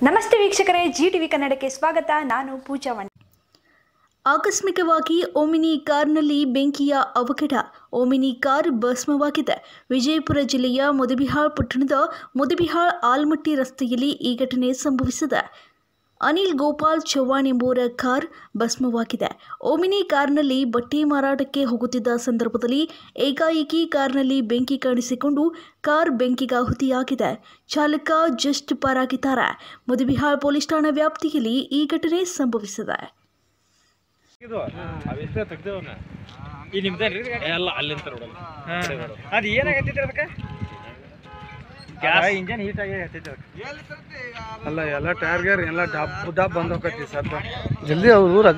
ನಮಸ್ತೆ ವೀಕ್ಷಕರೇ G TV ಕನ್ನಡಕ್ಕೆ ಸ್ವಾಗತ ನಾನು ಪೂಜಾ ವನ್ ಆಕಸ್ಮಿಕವಾಗಿ ಓಮಿನಿ ಕಾರ್ನಲ್ಲಿ ಬೆಂಕಿಯ ಅವಘಡ ಓಮಿನಿ ಕಾರ್ ಭಸ್ಮವಾಗಿದೆ ವಿಜಯಪುರ ಜಿಲ್ಲೆಯ ಮುದಬಿಹಾಳ್ ಪಟ್ಟಣದ ಮುದಬಿಹಾಳ್ ಆಲ್ಮಟ್ಟಿ ರಸ್ತೆಯಲ್ಲಿ ಈ ಘಟನೆ ಸಂಭವಿಸಿದೆ ಅನಿಲ್ ಗೋಪಾಲ್ ಚವ್ಹಾಣ್ ಎಂಬುವರ ಕಾರ್ ಭಸ್ಮವಾಗಿದೆ ಓಮಿನಿ ಕಾರ್ನಲ್ಲಿ ಬಟ್ಟೆ ಮಾರಾಟಕ್ಕೆ ಹೋಗುತ್ತಿದ್ದ ಸಂದರ್ಭದಲ್ಲಿ ಏಕಾಏಕಿ ಕಾರ್ನಲ್ಲಿ ಬೆಂಕಿ ಕಾಣಿಸಿಕೊಂಡು ಕಾರ್ ಬೆಂಕಿಗಾಹುತಿಯಾಗಿದೆ ಚಾಲಕ ಜಸ್ಟ್ ಪಾರಾಗಿದ್ದಾರೆ ಮುದಬಿಹಾಳ್ ಪೊಲೀಸ್ ಠಾಣಾ ವ್ಯಾಪ್ತಿಯಲ್ಲಿ ಈ ಘಟನೆ ಸಂಭವಿಸಿದೆ ಇದು ಅವೆಷ್ಟೇ ತೆಗ್ದೇವನ್ನ ಈ ನಿಮ್ದೇನ್ರಿ ಎಲ್ಲ ಅಲ್ಲಿಂದ ನೋಡಲ್ಲ ಅದು ಏನಾಗತ್ತೈತಿ ಅದಕ್ಕೆ ಗ್ಯಾಸ್ ಇಂಜನ್ ಹೀಟ್ ಆಗಿ ಹತ್ತೈತಿ ಅದಕ್ಕೆ ಅಲ್ಲ ಎಲ್ಲ ಟೈರ್ ಗೇರ್ ಎಲ್ಲ ಡಬ್ ಡಬ್ ಬಂದ್ ಹೋಗತಿ ಸದ್ದ ಜಲ್ದಿ ಅವ್ರು ಊರ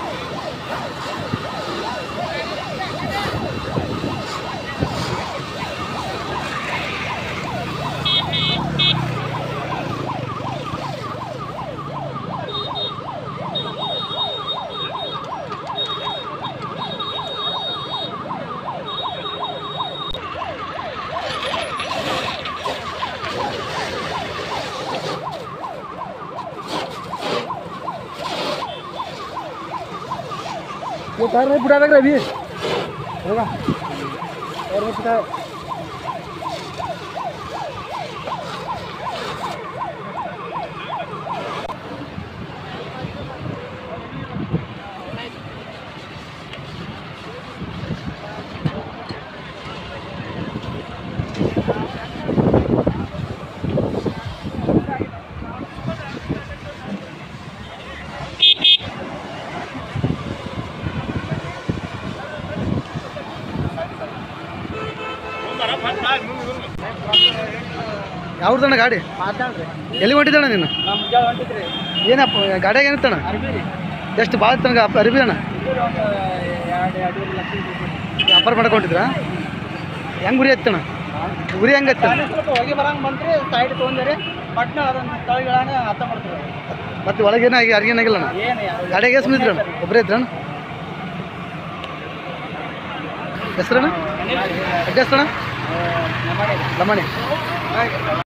ಟೈರ್ ಬಿಡಾದಾಗ ರವಿ ಹೋಗ ಟೈರ್ ಬಿಡ ಯಾವ್ದಣ್ಣ ಗಾಡಿ ಮಾತಾಡ್ರಿ ಎಲ್ಲಿ ಹೊಂಟಿದ್ದಣ್ಣ ನೀನು ನಮ್ಮ ಮುಂಜಾನೆ ಹೊಂಟಿದ್ರಿ ಏನಪ್ಪ ಗಾಡಿಯಾಗ ಏನಿತ್ತಣ್ಣ ಅರ್ಬಿ ರೀ ಎಷ್ಟು ಭಾಳ ತನಕ ಅರಿವಿ ಅಣ್ಣ ಇದು ಒಂದು ಎರಡು ಎರಡೂವರೆ ಲಕ್ಷ ರೂಪಾಯಿ. ವ್ಯಾಪಾರ ಮಾಡ್ಕೊಂಡಿದ್ರಾ ಹೆಂಗ್ ಗುರಿ ಹತ್ತಣ್ಣ ಗುರಿ ಹೆಂಗ್ ಹತ್ತ ಗಾಡಿ ಸ್ವಲ್ಪ ಹೊಗೆ ಬರಂಗ್ ಬಂದ್ರಿ ಸೈಡ್ ತೊಗೊಂಡ್ರಿ ಪಟ್ನ ಅದನ್ನ ತಳಿಗಳನ್ನ ಹತ್ತ ಮಾಡ್ತೀವಿ ಮತ್ತೆ ಒಳಗೆ ಏನಾಗಿ ಯಾರಿಗೂ ಏನಾಗಿಲ್ಲ ಅಣ್ಣ ಏನು ಯಾರು ಗಾಡಿಯಾಗ ಎಷ್ಟು ಇದ್ರಣ್ಣ ಒಬ್ಬರೇ ಇದ್ರಣ್ಣ ಹೆಸ್ರಣ್ಣ ಅಡ್ರೆಸ್ ಅಣ್ಣ ನಮ್ಮನೆ ಲಮಣಿ